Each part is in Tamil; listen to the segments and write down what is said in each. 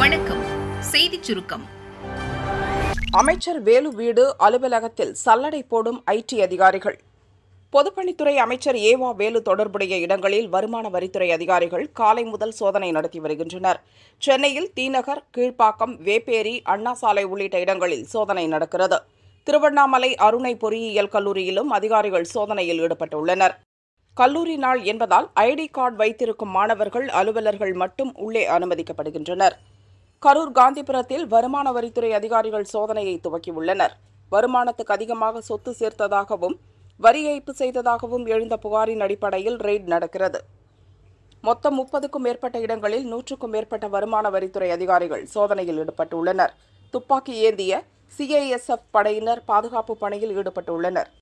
வணக்கம் செய்திச் சுருக்கம் அமைச்சர் வேலு வீடு அலுவலகத்தில் சல்லடை போடும் ஐடி அதிகாரிகள் பொதுப்பணித்துறை அமைச்சர் ஏவா வேலு தொடர்புடைய இடங்களில் வருமான வரித்துறை அதிகாரிகள் காலை முதல் சோதனை நடத்தி வருகின்றனர் சென்னையில் தீநகர் கீழ்ப்பாக்கம் வேப்பேரி அண்ணா சாலை உள்ளிட்ட இடங்களில் சோதனை நடக்கிறது திருவண்ணாமலை அருணை பொறியியல் கல்லூரியிலும் அதிகாரிகள் சோதனையில் ஈடுபட்டுள்ளனர் கல்லூரி நாள் என்பதால் ஐடி கார்டு வைத்திருக்கும் மாணவர்கள் அலுவலர்கள் மட்டும் உள்ளே அனுமதிக்கப்படுகின்றனர் கரூர் காந்திபுரத்தில் வருமான வரித்துறை அதிகாரிகள் சோதனையை துவக்கியுள்ளனர் வருமானத்துக்கு அதிகமாக சொத்து சேர்த்ததாகவும் வரி ஏய்ப்பு செய்ததாகவும் எழுந்த புகாரின் அடிப்படையில் ரெய்ட் நடக்கிறது மொத்தம் முப்பதுக்கும் மேற்பட்ட இடங்களில் நூற்றுக்கும் மேற்பட்ட வருமான வரித்துறை அதிகாரிகள் சோதனையில் ஈடுபட்டுள்ளனர் துப்பாக்கி ஏந்திய சிஐஎஸ்எஃப் படையினர் பாதுகாப்பு பணியில் ஈடுபட்டுள்ளனர்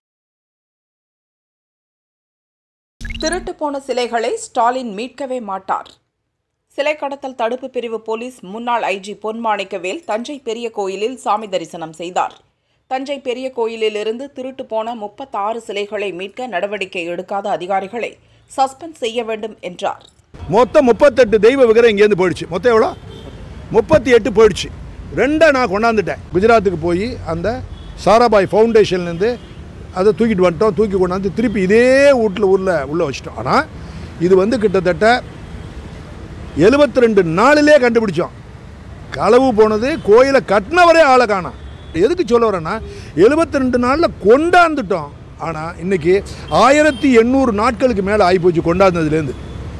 திருட்டு போன சிலைகளை ஸ்டாலின் மீட்கவே மாட்டார் சிலை கடத்தல் தடுப்பு பிரிவு போலீஸ் முன்னாள் ஐஜி பொன்மாணிக்கவேல் தஞ்சை பெரிய கோயிலில் சாமி தரிசனம் செய்தார் தஞ்சை பெரிய கோயிலிலிருந்து திருட்டு போன முப்பத்தாறு சிலைகளை மீட்க நடவடிக்கை எடுக்காத அதிகாரிகளை சஸ்பெண்ட் செய்ய வேண்டும் என்றார் மொத்தம் முப்பத்தெட்டு தெய்வ விக்கிரம் இங்கேருந்து போயிடுச்சு மொத்தம் எவ்வளோ முப்பத்தி எட்டு போயிடுச்சு ரெண்டை நான் கொண்டாந்துட்டேன் குஜராத்துக்கு போய் அந்த சாராபாய் ஃபவுண்டேஷன்லேருந்து அதை தூக்கிட்டு வந்துட்டோம் தூக்கி கொண்டாந்து திருப்பி இதே வீட்டில் ஊரில் உள்ளே வச்சிட்டோம் ஆனால் இது வந்து கிட்டத்தட்ட எழுபத்தி ரெண்டு நாளிலே கண்டுபிடிச்சோம் களவு போனது கோயிலை கட்டினவரே ஆளை காணோம் எதுக்கு சொல்ல வரேன்னா எழுபத்தி ரெண்டு நாளில் கொண்டாந்துட்டோம் ஆனால் இன்னைக்கு ஆயிரத்தி எண்ணூறு நாட்களுக்கு மேலே ஆகிப்போச்சு கொண்டாந்ததுலேருந்து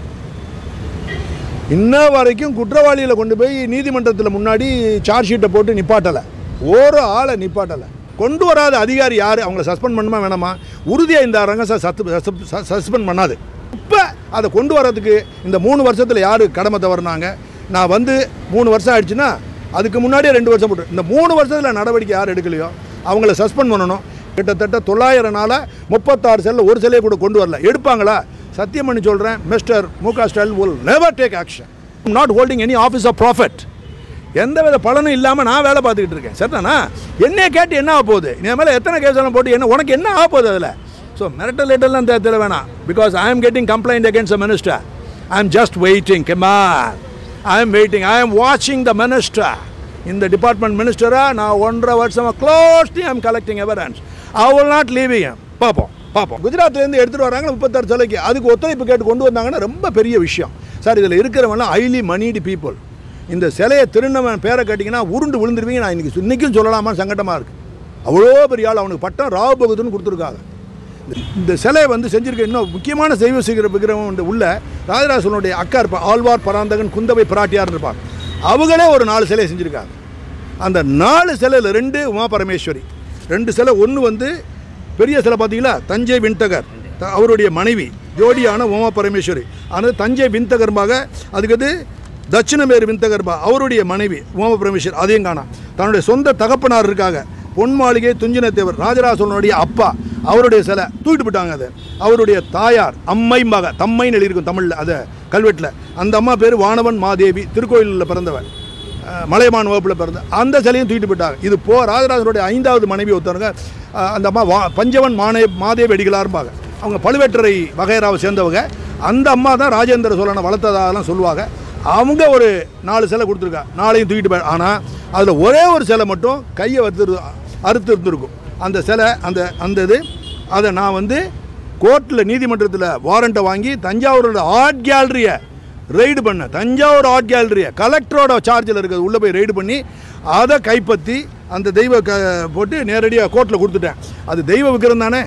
இன்ன வரைக்கும் குற்றவாளிகளை கொண்டு போய் நீதிமன்றத்தில் முன்னாடி சார்ஜ் ஷீட்டை போட்டு நிப்பாட்டலை ஒரு ஆளை நிப்பாட்டலை கொண்டு வராத அதிகாரி யார் அவங்கள சஸ்பெண்ட் பண்ணுமா வேணாமா உறுதியாக இந்த அரங்கம் சத்து சஸ்பெண்ட் பண்ணாது இப்போ அதை கொண்டு வரதுக்கு இந்த மூணு வருஷத்தில் யார் கடமை தவறுனாங்க நான் வந்து மூணு வருஷம் ஆயிடுச்சுன்னா அதுக்கு முன்னாடியே ரெண்டு வருஷம் போட்டு இந்த மூணு வருஷத்தில் நடவடிக்கை யார் எடுக்கலையோ அவங்கள சஸ்பெண்ட் பண்ணணும் கிட்டத்தட்ட தொள்ளாயிரம் நாளாக முப்பத்தாறு செல்லில் ஒரு சிலையை கூட கொண்டு வரல எடுப்பாங்களா சத்தியம் பண்ணி சொல்கிறேன் mister Mu Ka Stalin will never take action not holding any office of profit எந்த வித பலனும் இல்லாமல் நான் வேலை பார்த்துக்கிட்டு இருக்கேன் சரிதானா என்னைய கேட்டு என்ன ஆக போகுது நீ மேலே எத்தனை கேஸ் எல்லாம் போட்டு என்ன உனக்கு என்ன ஆக போகுது அதில் ஸோ மிரட்டல் லேட்டர்லாம் தேவை தேவை வேணாம் because I am getting complaint against the minister I am just waiting come on I am waiting I am வாட்சிங் த மினிஸ்டர் இந்த டிபார்ட்மெண்ட் மினிஸ்டராக நான் ஒன்றரை வருஷமாக closely I am collecting evidence I will not leaving பார்ப்போம் பார்ப்போம் குஜராத்லேருந்து எடுத்துகிட்டு வராங்க முப்பத்தாறு சிலைக்கு அதுக்கு ஒத்துழைப்பு கேட்டு கொண்டு வந்தாங்கன்னா ரொம்ப பெரிய விஷயம் சார் இதில் இருக்கிறவங்களாம் ஹைலி மணிடு பீப்புள் இந்த சிலையை திருநவன் பேரை கேட்டிங்கன்னா உருண்டு விழுந்துருவீங்க நான் இன்றைக்கி இன்றைக்கும் சொல்லலாமா சங்கடமாக இருக்குது அவ்வளோ பெரிய ஆள் அவனுக்கு பட்டம் ராவ் பகதுன்னு கொடுத்துருக்காங்க இந்த சிலையை வந்து செஞ்சிருக்க இன்னும் முக்கியமான செய்வ சீக்கிர விக்கிரகம் வந்து உள்ள ராஜராஜனுடைய அக்கா இருப்பா ஆழ்வார் பராந்தகன் குந்தவை பிராட்டியார் இருப்பாங்க அவங்களே ஒரு நாலு சிலையை செஞ்சுருக்காங்க அந்த நாலு சிலையில் ரெண்டு உமா பரமேஸ்வரி ரெண்டு சிலை ஒன்று வந்து பெரிய சிலை பார்த்தீங்களா தஞ்சை விண்தகர் த- அவருடைய மனைவி ஜோடியான உமா பரமேஸ்வரி ஆனால் தஞ்சை விண்தகர்பாக அதுக்கு அது தட்சிணமேரு விண்தகர்பா அவருடைய மனைவி உமா பரமேஸ்வரி அதையும் காணாம் தன்னுடைய சொந்த தகப்பனார் இருக்காங்க பொன் மாளிகை துஞ்சின தேவர் ராஜராஜனுடைய அப்பா அவருடைய சிலை தூக்கிட்டு போயிட்டாங்க அதை அவருடைய தாயார் அம்மைம்பாக தம்மைன்னு எழுதியிருக்கும் தமிழில் அதை கல்வெட்டில் அந்த அம்மா பேர் வானவன் மாதேவி திருக்கோயிலில் பிறந்தவன் அஹ், மலையமான் வகுப்பில் பிறந்த அந்த சிலையும் தூக்கிட்டு போயிட்டாங்க இது போ ராஜராஜனுடைய ஐந்தாவது மனைவி ஒருத்தவங்க அஹ், அந்த அம்மா வா பஞ்சவன் மானே மாதேவி அடிகளாரும்பாங்க அவங்க பழுவேட்டரை வகையராவை சேர்ந்தவங்க அந்த அம்மா தான் ராஜேந்திர சோழனை வளர்த்ததாலாம் சொல்லுவாங்க அவங்க ஒரு நாலு சிலை கொடுத்துருக்கா நாளையும் தூக்கிட்டு போய் ஆனால் அதில் ஒரே ஒரு சிலை மட்டும் கையை வறுத்து அறுத்து இருந்திருக்கும் அந்த சிலை அந்த அந்த இது அதை நான் வந்து கோர்ட்டில் நீதிமன்றத்தில் வாரண்ட்டை வாங்கி தஞ்சாவூரோட ஆர்ட் கேலரியை ரெய்டு பண்ணேன் தஞ்சாவூர் ஆர்ட் கேலரியை கலெக்டரோட சார்ஜில் இருக்கிறது உள்ளே போய் ரெய்டு பண்ணி அதை கைப்பற்றி அந்த தெய்வ க போட்டு நேரடியாக கோர்ட்டில் கொடுத்துட்டேன் அது தெய்வ விக்கிரம் தானே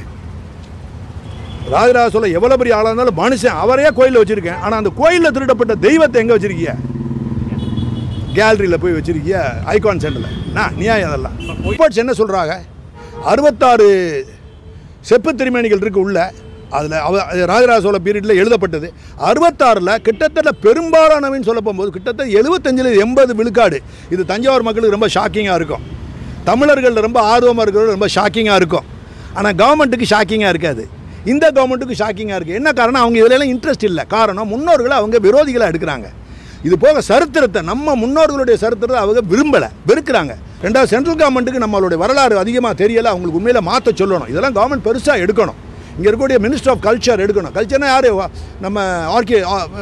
ராஜராஜ சொல்ல எவ்வளோ பெரிய ஆளாக இருந்தாலும் மனுஷன் அவரையே கோயிலில் வச்சுருக்கேன் ஆனால் அந்த கோயிலில் திருடப்பட்ட தெய்வத்தை எங்கே வச்சுருக்கீங்க கேலரியில் போய் வச்சிருக்கிய ஐகான் சென்டரில் நான் நியாயம் அதெல்லாம் ரிப்போர்ட்ஸ் என்ன சொல்கிறாங்க அறுபத்தாறு செப்பு திருமேனிகள் இருக்கு உள்ள அதில் அவ அது ராஜராஜ சோழ பீரியடில் எழுதப்பட்டது அறுபத்தாறில் கிட்டத்தட்ட பெரும்பாலானவன் சொல்ல போகும்போது கிட்டத்தட்ட எழுபத்தஞ்சில் எண்பது விழுக்காடு இது தஞ்சாவூர் மக்களுக்கு ரொம்ப ஷாக்கிங்காக இருக்கும் தமிழர்கள் ரொம்ப ஆர்வமாக இருக்கிறது ரொம்ப ஷாக்கிங்காக இருக்கும் ஆனால் கவர்மெண்ட்டுக்கு ஷாக்கிங்காக இருக்காது இந்த கவர்மெண்ட்டுக்கு ஷாக்கிங்காக இருக்குது என்ன காரணம் அவங்க இதிலெல்லாம் இன்ட்ரெஸ்ட் இல்லை காரணம் முன்னோர்களை அவங்க விரோதிகளாக எடுக்கிறாங்க இது போக சரித்திரத்தை நம்ம முன்னோர்களுடைய சரித்திரத்தை அவங்க விரும்பலை வெறுக்கிறாங்க ரெண்டாவது சென்ட்ரல் கவர்மெண்ட்டுக்கு நம்மளுடைய வரலாறு அதிகமாக தெரியலை அவங்களுக்கு உண்மையில் மாற்ற சொல்லணும் இதெல்லாம் கவர்மெண்ட் பெருசாக எடுக்கணும் இங்கே இருக்கக்கூடிய மினிஸ்டர் ஆஃப் கல்ச்சர் எடுக்கணும் கல்ச்சர்னா யார் நம்ம ஆர்கே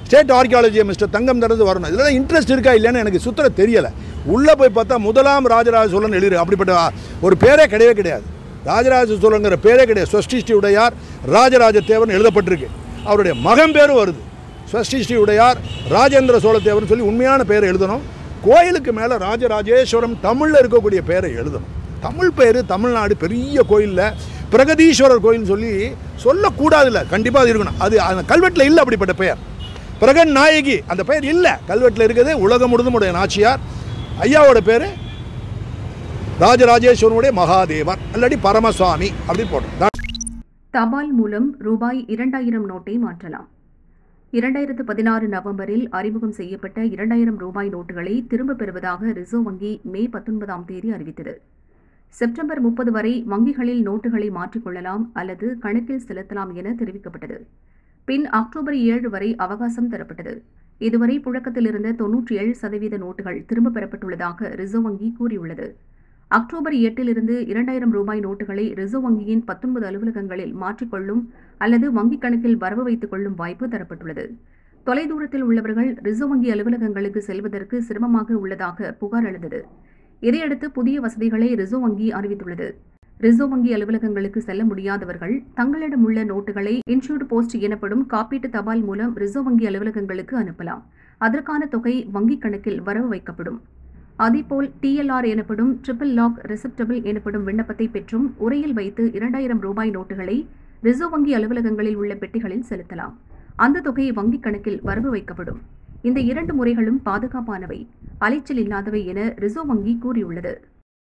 ஸ்டேட் ஆர்கியாலஜி மிஸ்டர் தங்கம் தரது வரணும் இதெல்லாம் இன்ட்ரெஸ்ட் இருக்கா இல்லைன்னு எனக்கு சுத்தர தெரியலை உள்ளே போய் பார்த்தா முதலாம் ராஜராஜ சோழன் எழுது அப்படிப்பட்ட ஒரு பேரே கிடையவே கிடையாது ராஜராஜ சோழங்கிற பேரே கிடையாது ஸ்வஷ்டிஷ்டி உடையார் ராஜராஜ தேவன் எழுதப்பட்டிருக்கு அவருடைய மகன் பேரும் வருது ஸ்வஷ்டிஷ்டி உடையார் ராஜேந்திர சோழ தேவன் சொல்லி உண்மையான பேரை எழுதணும் கோயிலுக்கு மேலே ராஜராஜேஸ்வரம் தமிழில் இருக்கக்கூடிய பேரை எழுதணும் தமிழ் பேர் தமிழ்நாடு பெரிய கோயிலில் பிரகதீஸ்வரர் கோயில்னு சொல்லி சொல்லக்கூடாதுல்ல கண்டிப்பாக அது இருக்கணும் அது அந்த கல்வெட்டில் இல்லை அப்படிப்பட்ட பெயர் பிரகன் நாயகி அந்த பெயர் இல்லை கல்வெட்டில் இருக்குது உலகம் முழுதும் உடைய நாச்சியார் ஐயாவோட பேர் ராஜராஜேஸ்வரனுடைய மகாதேவர் இல்லாட்டி பரமசுவாமி அப்படின்னு போட்டோம் தபால் மூலம் ரூபாய் இரண்டாயிரம் நோட்டை மாற்றலாம் இரண்டாயிரத்து பதினாறு நவம்பரில் அறிமுகம் செய்யப்பட்ட இரண்டாயிரம் ரூபாய் நோட்டுகளை திரும்பப் பெறுவதாக ரிசர்வ் வங்கி மே பத்தொன்பதாம் தேதி அறிவித்தது செப்டம்பர் முப்பது வரை வங்கிகளில் நோட்டுகளை மாற்றிக்கொள்ளலாம் அல்லது கணக்கில் செலுத்தலாம் என தெரிவிக்கப்பட்டது பின் அக்டோபர் ஏழு வரை அவகாசம் தரப்பட்டது இதுவரை புழக்கத்தில் இருந்த தொன்னூற்றி ஏழு சதவீத நோட்டுகள் திரும்பப் பெறப்பட்டுள்ளதாக ரிசர்வ் வங்கி கூறியுள்ளது அக்டோபர் எட்டிலிருந்து இரண்டாயிரம் ரூபாய் நோட்டுகளை ரிசர்வ் வங்கியின் பத்தொன்பது அலுவலகங்களில் மாற்றிக்கொள்ளும் அல்லது வங்கிக் கணக்கில் வரவு வைத்துக் கொள்ளும் வாய்ப்பு தரப்பட்டுள்ளது தொலைதூரத்தில் உள்ளவர்கள் ரிசர்வ் வங்கி அலுவலகங்களுக்கு செல்வதற்கு சிரமமாக உள்ளதாக புகார் எழுந்தது இதையடுத்து புதிய வசதிகளை ரிசர்வ் வங்கி அறிவித்துள்ளது ரிசர்வ் வங்கி அலுவலகங்களுக்கு செல்ல முடியாதவர்கள் தங்களிடம் உள்ள நோட்டுகளை இன்சூர்டு போஸ்ட் எனப்படும் காப்பீட்டு தபால் மூலம் ரிசர்வ் வங்கி அலுவலகங்களுக்கு அனுப்பலாம் அதற்கான தொகை வங்கிக் கணக்கில் வரவு வைக்கப்படும் அதேபோல் டிஎல்ஆர் எனப்படும் ட்ரிபிள் லாக் ரிசப்டபிள் எனப்படும் விண்ணப்பத்தை பெற்றும் உரையில் வைத்து இரண்டாயிரம் ரூபாய் நோட்டுகளை ரிசர்வ் வங்கி அலுவலகங்களில் உள்ள பெட்டிகளில் செலுத்தலாம் அந்த தொகை வங்கிக் கணக்கில் வரவு வைக்கப்படும் இந்த இரண்டு முறைகளும் பாதுகாப்பானவை அலைச்சல் இல்லாதவை என ரிசர்வ் வங்கி கூறியுள்ளது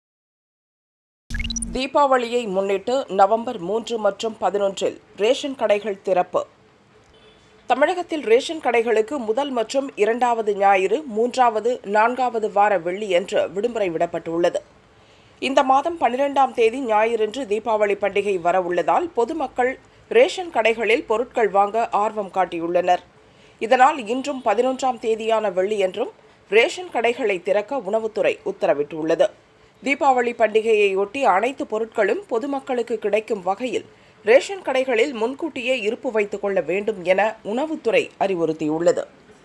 தீபாவளியை முன்னிட்டு நவம்பர் மூன்று மற்றும் பதினொன்றில் ரேஷன் கடைகள் திறப்பு தமிழகத்தில் ரேஷன் கடைகளுக்கு முதல் மற்றும் இரண்டாவது ஞாயிறு மூன்றாவது நான்காவது வார வெள்ளி என்று விடுமுறை விடப்பட்டுள்ளது இந்த மாதம் பன்னிரெண்டாம் தேதி ஞாயிறன்று தீபாவளி பண்டிகை வர உள்ளதால் பொதுமக்கள் ரேஷன் கடைகளில் பொருட்கள் வாங்க ஆர்வம் காட்டியுள்ளனர் இதனால் இன்றும் பதினொன்றாம் தேதியான வெள்ளியன்றும் ரேஷன் கடைகளை திறக்க உணவுத்துறை உத்தரவிட்டுள்ளது தீபாவளி பண்டிகையையொட்டி அனைத்து பொருட்களும் பொதுமக்களுக்கு கிடைக்கும் வகையில் ரேஷன் கடைகளில் முன்கூட்டியே இருப்பு வைத்துக் கொள்ள வேண்டும் என உணவுத்துறை அறிவுறுத்தியுள்ளது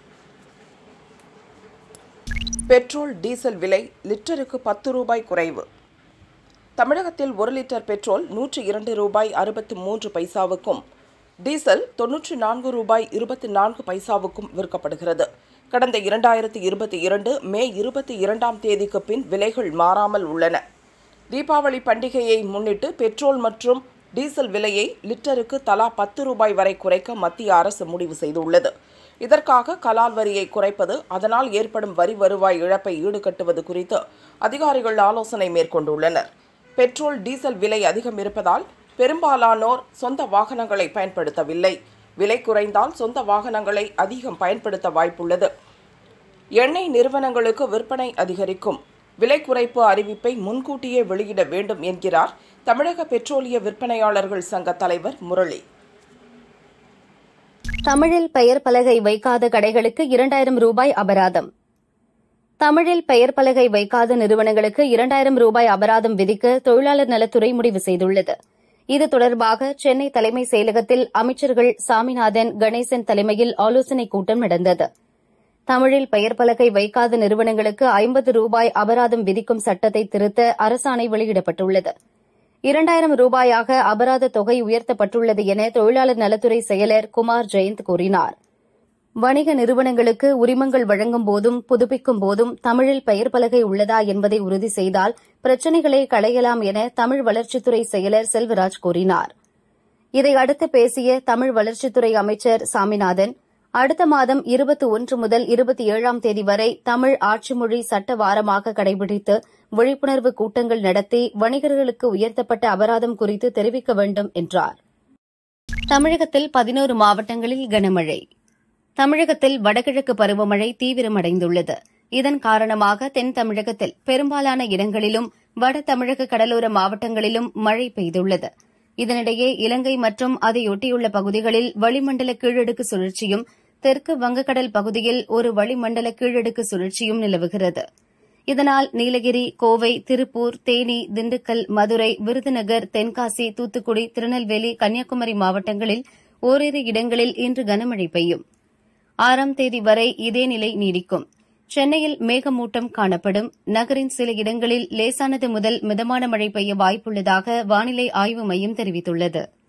பெட்ரோல் டீசல் விலை லிட்டருக்கு பத்து ரூபாய் குறைவு தமிழகத்தில் ஒரு லிட்டர் பெட்ரோல் நூற்றி இரண்டு ரூபாய் அறுபத்து மூன்று பைசாவுக்கும் டீசல் தொன்னூற்றி நான்கு ரூபாய் இருபத்தி நான்கு பைசாவுக்கும் விற்கப்படுகிறது கடந்த இரண்டாயிரத்தி இருபத்தி இரண்டு மே இருபத்தி இரண்டாம் தேதிக்கு பின் விலைகள் மாறாமல் உள்ளன தீபாவளி பண்டிகையை முன்னிட்டு பெட்ரோல் மற்றும் டீசல் விலையை லிட்டருக்கு தலா பத்து ரூபாய் வரை குறைக்க மத்திய அரசு முடிவு செய்துள்ளது இதற்காக கலால் வரியை குறைப்பது அதனால் ஏற்படும் வரி வருவாய் இழப்பை ஈடுகட்டுவது குறித்து அதிகாரிகள் ஆலோசனை மேற்கொண்டுள்ளனர் பெட்ரோல் டீசல் விலை அதிகம் இருப்பதால் பெரும்பாலானோர் சொந்த வாகனங்களை பயன்படுத்தவில்லை விலை குறைந்தால் சொந்த வாகனங்களை அதிகம் பயன்படுத்த வாய்ப்புள்ளது எண்ணெய் நிறுவனங்களுக்கு விற்பனை அதிகரிக்கும் விலை குறைப்பு அறிவிப்பை முன்கூட்டியே வெளியிட வேண்டும் என்கிறார் தமிழக பெட்ரோலிய விற்பனையாளர்கள் சங்க தலைவர் முரளி தமிழில் பெயர் பலகை வைக்காத கடைகளுக்கு இரண்டாயிரம் ரூபாய் அபராதம் தமிழில் பெயர் பலகை வைக்காத நிறுவனங்களுக்கு இரண்டாயிரம் ரூபாய் அபராதம் விதிக்க தொழிலாளர் நலத்துறை முடிவு செய்துள்ளது இது தொடர்பாக சென்னை தலைமை செயலகத்தில் அமைச்சர்கள் சாமிநாதன் கணேசன் தலைமையில் ஆலோசனைக் கூட்டம் நடந்தது தமிழில் பெயர் பலகை வைக்காத நிறுவனங்களுக்கு ஐம்பது ரூபாய் அபராதம் விதிக்கும் சட்டத்தை திருத்த அரசாணை வெளியிடப்பட்டுள்ளது இரண்டாயிரம் ரூபாயாக அபராத தொகை உயர்த்தப்பட்டுள்ளது என தொழிலாளர் நலத்துறை செயலர் குமார் ஜெயந்த் கூறினார் வணிக நிறுவனங்களுக்கு உரிமங்கள் வழங்கும் போதும் புதுப்பிக்கும் போதும் தமிழில் பெயர் பலகை உள்ளதா என்பதை உறுதி செய்தால் பிரச்சினைகளை களையலாம் என தமிழ் வளர்ச்சித்துறை செயலர் செல்வராஜ் கூறினார் இதையடுத்து பேசிய தமிழ் வளர்ச்சித்துறை அமைச்சர் சாமிநாதன் அடுத்த மாதம் இருபத்தி ஒன்று முதல் இருபத்தி ஏழாம் தேதி வரை தமிழ் ஆட்சிமொழி சட்ட வாரமாக கடைபிடித்து விழிப்புணர்வு கூட்டங்கள் நடத்தி வணிகர்களுக்கு உயர்த்தப்பட்ட அபராதம் குறித்து தெரிவிக்க வேண்டும் என்றார் தமிழகத்தில் பதினோரு மாவட்டங்களில் கனமழை தமிழகத்தில் வடகிழக்கு பருவமழை தீவிரமடைந்துள்ளது இதன் காரணமாக தென் தமிழகத்தில் பெரும்பாலான இடங்களிலும் வட தமிழக கடலோர மாவட்டங்களிலும் மழை பெய்துள்ளது இதனிடையே இலங்கை மற்றும் அதையொட்டியுள்ள பகுதிகளில் வளிமண்டல கீழடுக்கு சுழற்சியும் தெற்கு வங்கக்கடல் பகுதியில் ஒரு வளிமண்டல கீழடுக்கு சுழற்சியும் நிலவுகிறது இதனால் நீலகிரி கோவை திருப்பூர் தேனி திண்டுக்கல் மதுரை விருதுநகர் தென்காசி தூத்துக்குடி திருநெல்வேலி கன்னியாகுமரி மாவட்டங்களில் ஓரிரு இடங்களில் இன்று கனமழை பெய்யும் ஆறாம் தேதி வரை இதே நிலை நீடிக்கும் சென்னையில் மேகமூட்டம் காணப்படும் நகரின் சில இடங்களில் லேசானது முதல் மிதமான மழை பெய்ய வாய்ப்புள்ளதாக வானிலை ஆய்வு மையம் தெரிவித்துள்ளது